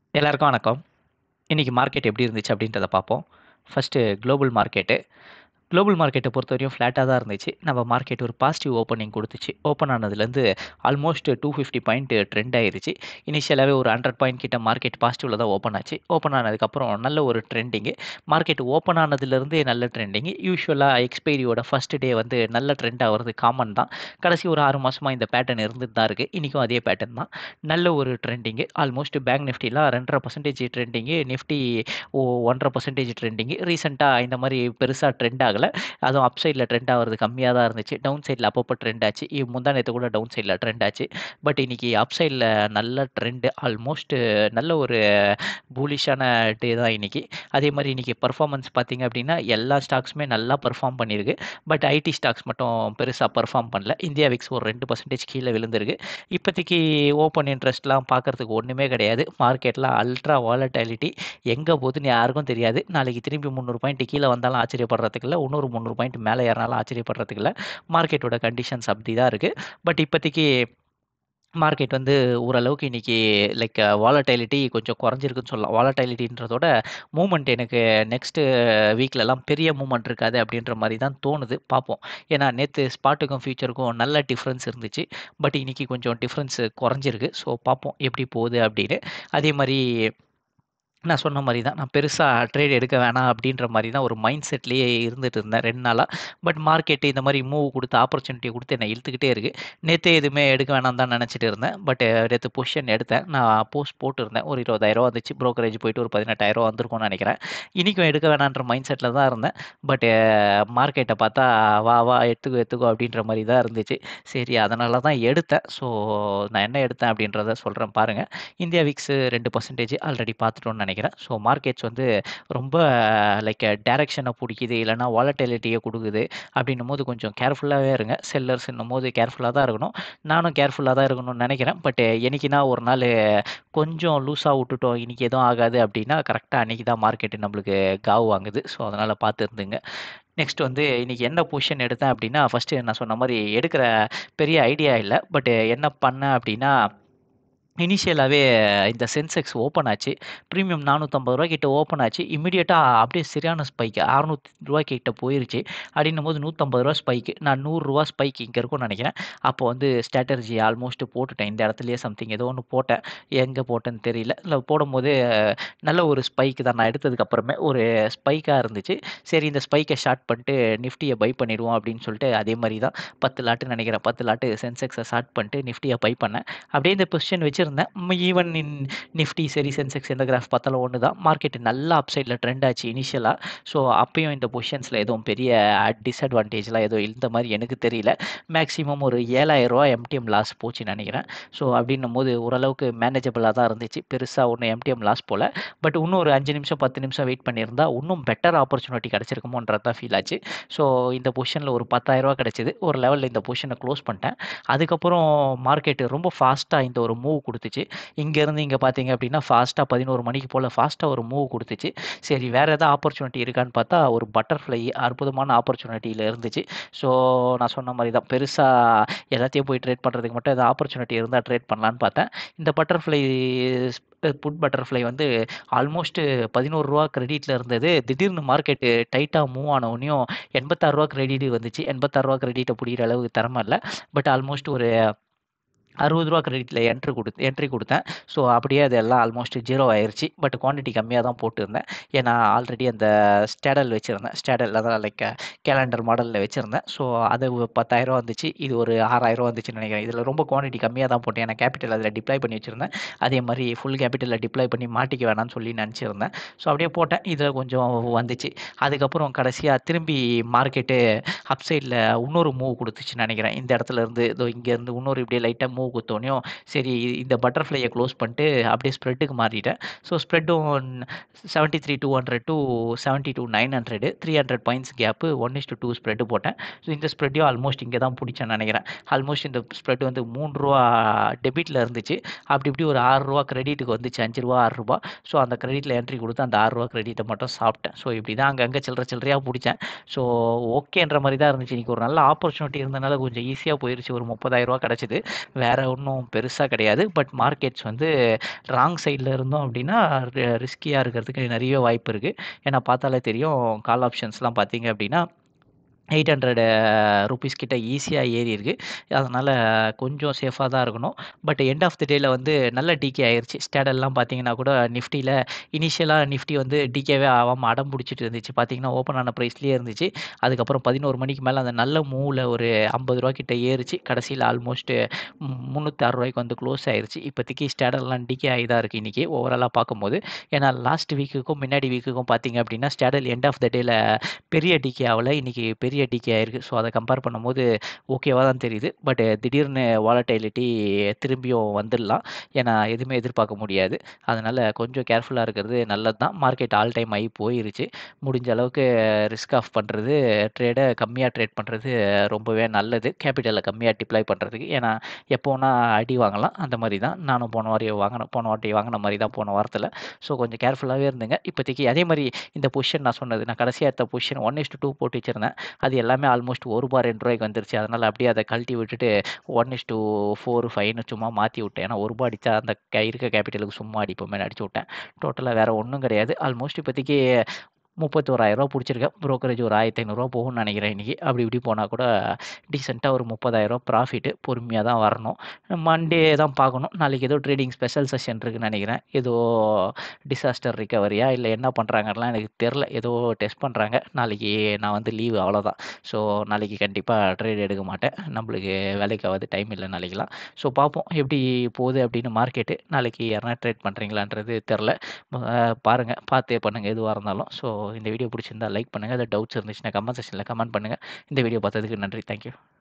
எல்லாருக்கும் வணக்கம் இன்றைக்கி மார்க்கெட் எப்படி இருந்துச்சு அப்படின்றத பார்ப்போம் ஃபஸ்ட்டு குளோபல் மார்க்கெட்டு குளோபல் மார்க்கெட்டை பொறுத்த வரையும் ஃப்ளாட்டாக தான் இருந்துச்சு நம்ம மார்க்கெட் ஒரு பாசிட்டிவ் ஓப்பனிங் கொடுத்துச்சு ஓப்பன் ஆனதுலேருந்து almost two fifty point trend ஆயிருச்சு இனிஷியலாகவே ஒரு ஹண்ட்ரட் பாயிண்ட் கிட்ட மார்க்கெட் பாசிட்டிவில் தான் ஓப்பன் ஆச்சு ஓப்பன் ஆனதுக்கப்புறம் நல்ல ஒரு ட்ரெண்டிங்கு மார்க்கெட் ஓப்பன் ஆனதுலேருந்தே நல்ல ட்ரெண்டிங்கு யூஸ்வலாக எக்ஸ்பைரியோட ஃபஸ்ட் டே வந்து நல்ல ட்ரெண்ட் ஆகிறது காமன் தான் கடைசி ஒரு ஆறு மாதமாக இந்த பேட்டர்ன் இருந்துட்டு தான் இருக்குது இன்றைக்கும் அதே பேட்டர்ன் தான் நல்ல ஒரு ட்ரெண்டிங்கு ஆல்மோஸ்ட் பேங்க் நிஃப்டிலாம் ரெண்டரை பர்சன்டேஜ் ட்ரெண்டிங்கு நிஃப்டி ஓ ஒன்றரை பர்சன்டேஜ் ட்ரெண்டிங்கு ரீசெண்டாக இந்த மாதிரி பெருசாக ட்ரெண்ட் ஆகலை அதுவும் அப் சைடில் ட்ரெண்ட் ஆகிறது கம்மியாக தான் இருந்துச்சு டவுன் சைடில் அப்பப்போ ட்ரெண்ட் ஆச்சு இ- முந்தா நேற்று கூட டவுன் சைடில் ட்ரெண்ட் ஆச்சு பட் இன்னைக்கு அப் சைடில் நல்ல ட்ரெண்டு ஆல்மோஸ்ட் நல்ல ஒரு பூலிஷான டே தான் இன்னைக்கு அதே மாதிரி இன்னைக்கு பர்ஃபார்மன்ஸ் பார்த்தீங்க அப்படின்னா எல்லா ஸ்டாக்ஸுமே நல்லா பர்ஃபார்ம் பண்ணியிருக்கு பட் ஐடி ஸ்டாக்ஸ் மட்டும் பெருசாக பர்ஃபார்ம் பண்ணல இந்தியா விக்ஸ் ஒரு ரெண்டு பர்சன்டேஜ் கீழே விழுந்திருக்கு இப்போதைக்கு ஓப்பன் இன்ட்ரெஸ்ட்லாம் பார்க்கறதுக்கு ஒன்றுமே கிடையாது மார்க்கெட்டில் அல்ட்ரா வாலட்டாலிட்டி எங்கே போகுதுன்னு யாருக்கும் தெரியாது நாளைக்கு திரும்பி முந்நூறு பாயிண்ட் கீழே வந்தாலும் ஆச்சரியப்படுறதுக்கு இல்லை இன்னொரு முந்நூறு பாயிண்ட் மேலே ஏறினாலும் ஆச்சரியப்படுறதுக்கு இல்லை மார்க்கெட்டோட கண்டிஷன்ஸ் அப்படி தான் இருக்குது பட் இப்போதைக்கு மார்க்கெட் வந்து ஓரளவுக்கு இன்னைக்கு லைக் வாலடைலிட்டி கொஞ்சம் குறைஞ்சிருக்குன்னு சொல்லலாம் வாலடைலிட்டின்றதோட மூமெண்ட் எனக்கு நெக்ஸ்ட்டு வீக்லலாம் பெரிய மூமெண்ட் இருக்காது அப்படின்ற மாதிரி தான் தோணுது பார்ப்போம் ஏன்னா நேற்று ஸ்பாட்டுக்கும் ஃபியூச்சருக்கும் நல்ல டிஃப்ரென்ஸ் இருந்துச்சு பட் இன்னைக்கு கொஞ்சம் டிஃப்ரென்ஸ் குறைஞ்சிருக்கு ஸோ பார்ப்போம் எப்படி போகுது அப்படின்னு அதே மாதிரி நான் சொன்ன மாதிரி தான் நான் பெருசாக ட்ரேட் எடுக்க வேணாம் அப்படின்ற மாதிரி தான் ஒரு மைண்ட் செட்லேயே இருந்துட்டு இருந்தேன் ரெண்டு நாளாக பட் மார்க்கெட்டு இந்த மாதிரி மூவ் கொடுத்து ஆப்பர்ச்சுனிட்டி கொடுத்து என்னை இழுத்துக்கிட்டே இருக்குது நேற்றே எதுவுமே எடுக்க வேணாம் தான் நினச்சிட்டு இருந்தேன் பட் நேற்று பொசிஷன் எடுத்தேன் நான் போஸ்ட் போட்டிருந்தேன் ஒரு இருபதாயிரம் வந்துச்சு ப்ரோக்கரேஜ் போயிட்டு ஒரு பதினெட்டாயிரம் வந்திருக்கும்னு நினைக்கிறேன் இன்றைக்கும் எடுக்க வேணான்ற மைண்ட் செட்டில் தான் இருந்தேன் பட் மார்க்கெட்டை பார்த்தா வா வா எடுத்துக்கோ எடுத்துக்கோ அப்படின்ற மாதிரி தான் இருந்துச்சு சரி அதனால தான் எடுத்தேன் ஸோ நான் என்ன எடுத்தேன் அப்படின்றத சொல்கிறேன் பாருங்கள் இந்தியா விக்ஸ் ரெண்டு பர்சன்டேஜ் ஆல்ரெடி பார்த்துட்டோம்னு நினைக்கிறேன் ஸோ மார்க்கெட்ஸ் வந்து ரொம்ப லைக் டைரக்ஷனை பிடிக்குது இல்லைனா வாலட்டிலிட்டியை கொடுக்குது அப்படின்னும் போது கொஞ்சம் கேர்ஃபுல்லாகவே இருங்க செல்லர்ஸ்ன்னும் போது கேர்ஃபுல்லாக தான் இருக்கணும் நானும் கேர்ஃபுல்லாக தான் இருக்கணும்னு நினைக்கிறேன் பட் என்னைக்குனா ஒரு நாள் கொஞ்சம் லூஸாக விட்டுட்டோம் இன்னைக்கு எதுவும் ஆகாது அப்படின்னா கரெக்டாக அன்றைக்கி தான் மார்க்கெட்டு நம்மளுக்கு காவு வாங்குது ஸோ அதனால் பார்த்து இருந்துங்க நெக்ஸ்ட் வந்து இன்னைக்கு என்ன பொசிஷன் எடுத்தேன் அப்படின்னா ஃபஸ்ட்டு நான் சொன்ன மாதிரி எடுக்கிற பெரிய ஐடியா இல்லை பட் என்ன பண்ணேன் அப்படின்னா இனிஷியலாகவே இந்த சென்செக்ஸ் ஓப்பன் ஆச்சு ப்ரீமியம் நானூற்றம்பது ரூபா கிட்ட ஓப்பன் ஆச்சு இமிடியேட்டாக அப்படியே சரியான ஸ்பைக்கு அறநூற்றி ரூபா கிட்ட போயிருச்சு அப்படின்னும் போது நூற்றம்பது ரூபா ஸ்பைக்கு நான் நூறுரூவா ஸ்பைக் இங்கே இருக்கும்னு நினைக்கிறேன் அப்போ வந்து ஸ்ட்ராட்டர்ஜி ஆல்மோஸ்ட் போட்டுட்டேன் இந்த இடத்துலையே சம்திங் ஏதோ ஒன்று போட்டேன் எங்கே போட்டேன்னு தெரியல இல்லை போடும்போது நல்ல ஒரு ஸ்பைக்கு தான் நான் எடுத்ததுக்கு அப்புறமே ஒரு ஸ்பைக்காக இருந்துச்சு சரி இந்த ஸ்பைக்கை ஷார்ட் பண்ணிட்டு நிஃப்டியை பை பண்ணிடுவோம் அப்படின்னு சொல்லிட்டு அதே மாதிரி தான் பத்து லாட்டு நினைக்கிறேன் பத்து லாட்டு சென்செக்ஸை ஷார்ட் பண்ணிட்டு நிஃப்டியை பை பண்ணேன் அப்படியே இந்த பொசிஷன் வச்சுருந்தேன் ஈவன் இன் நிஃப்டி சரி சென்செக்ஸ் எந்த கிராஃப் பார்த்தாலும் ஒன்று தான் மார்க்கெட் நல்லா அப் சைடில் ட்ரெண்ட் ஆச்சு இனிஷியலாக ஸோ அப்பயும் இந்த பொசிஷன்ஸில் எதுவும் பெரிய டிஸ்அட்வான்டேஜ்லாம் எதுவும் இந்த மாதிரி எனக்கு தெரியல மேக்ஸிமம் ஒரு ஏழாயிரரூவா எம்டிஎம் லாஸ் போச்சுன்னு நினைக்கிறேன் ஸோ அப்படின்னும் போது ஓரளவுக்கு மேனேஜபிளாக தான் இருந்துச்சு பெருசாக ஒன்றும் எம்டிஎம் லாஸ் போல் பட் இன்னும் ஒரு அஞ்சு நிமிஷம் பத்து நிமிஷம் வெயிட் பண்ணியிருந்தா இன்னும் பெட்டர் ஆப்பர்ச்சுனிட்டி கிடச்சிருக்குமோன்றது தான் ஃபீல் ஆச்சு ஸோ இந்த பொசிஷனில் ஒரு பத்தாயிரரூவா கிடச்சிது ஒரு லெவலில் இந்த பொசிஷனை க்ளோஸ் பண்ணிட்டேன் அதுக்கப்புறம் மார்க்கெட்டு ரொம்ப ஃபாஸ்ட்டாக இந்த ஒரு மூவ் கொடுத்துச்சு இங்கேருந்து இங்கே பார்த்தீங்க அப்படின்னா ஃபாஸ்ட்டாக பதினோரு மணிக்கு போல் ஃபாஸ்ட்டாக ஒரு மூவ் கொடுத்துச்சு சரி வேறு எதாவது ஆப்பர்ச்சுனிட்டி இருக்கான்னு பார்த்தா ஒரு பட்டர்ஃப்ளை அற்புதமான ஆப்பர்ச்சுனிட்டியில் இருந்துச்சு ஸோ நான் சொன்ன மாதிரி தான் பெருசாக எல்லாத்தையும் போய் ட்ரேட் பண்ணுறதுக்கு மட்டும் எதாவது ஆப்பர்ச்சுனிட்டி இருந்தால் ட்ரேட் பண்ணலான்னு பார்த்தேன் இந்த பட்டர்ஃப்ளை புட் பட்டர்ஃப்ளை வந்து ஆல்மோஸ்ட் பதினோரு ரூபா கிரெடிட்டில் இருந்தது திடீர்னு மார்க்கெட்டு டைட்டாக மூவ் ஆனவுடனையும் எண்பத்தாறு ரூபா கிரெடிட் வந்துச்சு எண்பத்தாறு ரூபா கிரெடிட்டை பிடிக்கிற அளவுக்கு திறமை இல்லை பட் ஆல்மோஸ்ட் ஒரு அறுபது ரூபா கிரெடிட்டில் என்ட்ரி கொடுத்து என்ட்ரி கொடுத்தேன் ஸோ அப்படியே அது எல்லாம் ஆல்மோஸ்ட் ஜீரோ ஆயிருச்சு பட் குவான்டிட்டி கம்மியாக தான் போட்டிருந்தேன் ஏன்னா ஆல்ரெடி அந்த ஸ்டேடல் வச்சுருந்தேன் ஸ்டேடல் அதான் லைக் கேலண்டர் மாடலில் வச்சுருந்தேன் ஸோ அது ஒரு பத்தாயிரம் வந்துச்சு இது ஒரு ஆறாயிரம் வந்துச்சுன்னு நினைக்கிறேன் இதில் ரொம்ப குவான்டிட்டி கம்மியாக தான் போட்டேன் ஏன்னா கேபிட்டல் அதில் டிப்ளாய் பண்ணி வச்சுருந்தேன் அதே மாதிரி ஃபுல் கேபிட்டலில் டிப்ளாய் பண்ணி மாட்டிக்க வேணாம்னு சொல்லி நினச்சிருந்தேன் ஸோ அப்படியே போட்டேன் இதில் கொஞ்சம் வந்துச்சு அதுக்கப்புறம் கடைசியாக திரும்பி மார்க்கெட்டு அப் சைடில் இன்னொரு மூவ் கொடுத்துச்சுன்னு நினைக்கிறேன் இந்த இடத்துல இருந்து இதோ இங்கேருந்து இன்னொரு இப்படியே லைட்டாக மூவ் குத்தோனையும் சரி இந்த பட்டர்ஃப்ளையை க்ளோஸ் பண்ணிட்டு அப்படியே ஸ்ப்ரெட்டுக்கு மாறிட்டேன் ஸோ ஸ்ப்ரெட்டும் seventy three two hundred two seventy two nine hundred three hundred points gap one is to two spread போட்டேன் ஸோ இந்த ஸ்ப்ரெட்டையும் ஆல்மோஸ்ட் இங்கே தான் பிடிச்சேன்னு நினைக்கிறேன் ஆல்மோஸ்ட் இந்த ஸ்ப்ரெட் வந்து மூணு ரூபா டெபிட்டில் இருந்துச்சு அப்படி இப்படி ஒரு ஆறு ரூபா கிரெடிட்டுக்கு வந்துச்சு அஞ்சு ரூபா ஆறு ரூபா ஸோ அந்த கிரெடிட்டில் என்ட்ரி கொடுத்து அந்த ஆறு ரூபா கிரெடிட்டை மட்டும் சாப்பிட்டேன் ஸோ இப்படி தான் அங்கங்கே சில்லற சில்லறையாக பிடிச்சேன் ஸோ ஓகேன்ற மாதிரி தான் இருந்துச்சு இன்றைக்கி ஒரு நல்ல ஆப்பர்ச்சுனிட்டி இருந்தனால கொஞ்சம் ஈஸியாக போயிருச்சு ஒரு முப்பதாயிரரூவா கிடச்சிது வேறு வேறு ஒன்றும் பெருசாக கிடையாது பட் மார்க்கெட்ஸ் வந்து ராங் சைடில் இருந்தோம் அப்படின்னா ரிஸ்கியாக இருக்கிறதுக்கு நிறைய வாய்ப்பு இருக்குது ஏன்னா பார்த்தாலே தெரியும் கால் ஆப்ஷன்ஸ்லாம் பார்த்தீங்க அப்படின்னா எயிட் ஹண்ட்ரடு ருபீஸ் கிட்ட ஈஸியாக ஏறி இருக்கு அதனால் கொஞ்சம் சேஃபாக தான் இருக்கணும் பட் எண்ட் ஆஃப் த டேயில் வந்து நல்ல டிகே ஆயிடுச்சு ஸ்டேடல்லாம் பார்த்தீங்கன்னா கூட நிஃப்டியில் இனிஷியலாக நிஃப்டி வந்து டிகேவே ஆகாமல் அடம் பிடிச்சிட்டு இருந்துச்சு பார்த்தீங்கன்னா ஓப்பன் ஆன ப்ரைஸ்லேயே இருந்துச்சு அதுக்கப்புறம் பதினோரு மணிக்கு மேலே அந்த நல்ல மூவில் ஒரு ஐம்பது ரூபா கிட்ட ஏறிச்சு கடைசியில் ஆல்மோஸ்ட் முந்நூற்றி ஆறு ரூபாய்க்கு வந்து க்ளோஸ் ஆயிருச்சு இப்போதைக்கு ஸ்டேடல்லாம் டிகே ஆகி தான் இருக்குது இன்றைக்கி ஓவராலாக பார்க்கும்போது ஏன்னா லாஸ்ட் வீக்குக்கும் முன்னாடி வீக்குக்கும் பார்த்தீங்க அப்படின்னா ஸ்டேடல் எண்ட் ஆஃப் த டேயில் பெரிய டிகே ஆகலை இன்றைக்கி பெரிய டிகே ஆயிருக்கு ஸோ அதை கம்பேர் பண்ணும்போது ஓகேவாக தான் தெரியுது பட் திடீர்னு வாலட்டைலிட்டி திரும்பியும் வந்துடலாம் ஏன்னா எதுவுமே எதிர்பார்க்க முடியாது அதனால் கொஞ்சம் கேர்ஃபுல்லாக இருக்கிறது நல்லது தான் மார்க்கெட் ஆல் டைம் ஆகி போயிருச்சு முடிஞ்ச அளவுக்கு ரிஸ்க் ஆஃப் பண்ணுறது ட்ரேடை கம்மியாக ட்ரேட் பண்ணுறது ரொம்பவே நல்லது கேபிட்டலை கம்மியாக டிப்ளை பண்ணுறதுக்கு ஏன்னா எப்போனா அடி வாங்கலாம் அந்த மாதிரி தான் நானும் போன வாரி வாங்கின போன வாட்டி வாங்கின மாதிரி தான் போன வாரத்தில் ஸோ கொஞ்சம் கேர்ஃபுல்லாகவே இருந்துங்க இப்போதைக்கு அதே மாதிரி இந்த பொசிஷன் நான் சொன்னது நான் கடைசியாக எடுத்த பொசிஷன் ஒன் இஸ்டு டூ போட்டு வச்சுருந்தேன் அது எல்லாமே ஆல்மோஸ்ட் ஒரு ரூபா ரெண்டு ரூபாய்க்கு வந்துருச்சு அதனால் அப்படியே அதை கழட்டி விட்டுட்டு ஒன் இஸ் டூ ஃபோர் ஃபைவ்னு சும்மா மாற்றி விட்டேன் ஏன்னா ஒரு ரூபா அடித்தா அந்த க இருக்க கேபிட்டலுக்கு சும்மா அடிப்போமே அடிச்சு விட்டேன் டோட்டலாக வேறு ஒன்றும் கிடையாது ஆல்மோஸ்ட் இப்போதைக்கு முப்பத்தோராயிரரூவா பிடிச்சிருக்கேன் ப்ரோக்கரேஜ் ஒரு ஆயிரத்தி ஐநூறுரூவா போகும்னு நினைக்கிறேன் இன்றைக்கி அப்படி இப்படி போனால் கூட டீசெண்டாக ஒரு முப்பதாயிரரூவா ப்ராஃபிட்டு பொறுமையாக தான் வரணும் மண்டே தான் பார்க்கணும் நாளைக்கு ஏதோ ட்ரேடிங் ஸ்பெஷல் செஷன் இருக்குன்னு நினைக்கிறேன் ஏதோ டிசாஸ்டர் ரிகவரியா இல்லை என்ன பண்ணுறாங்கலாம் எனக்கு தெரில ஏதோ டெஸ்ட் பண்ணுறாங்க நாளைக்கு நான் வந்து லீவு அவ்வளோதான் ஸோ நாளைக்கு கண்டிப்பாக ட்ரேட் எடுக்க மாட்டேன் நம்மளுக்கு வேலைக்காவது டைம் இல்லை நாளைக்கெலாம் ஸோ பார்ப்போம் எப்படி போகுது அப்படின்னு மார்க்கெட்டு நாளைக்கு யாருனா ட்ரேட் பண்ணுறீங்களான்றது தெரில பாருங்கள் பார்த்தே பண்ணுங்கள் எதுவாக இருந்தாலும் ஸோ இந்த வீடியோ பிடிச்சிருந்தா லைக் பண்ணுங்கள் அது டவுட்ஸ் இருந்துச்சுன்னா கமெண்ட் செக்ஷனில் கமெண்ட் பண்ணுங்கள் இந்த வீடியோ பார்த்ததுக்கு நன்றி தேங்க்யூ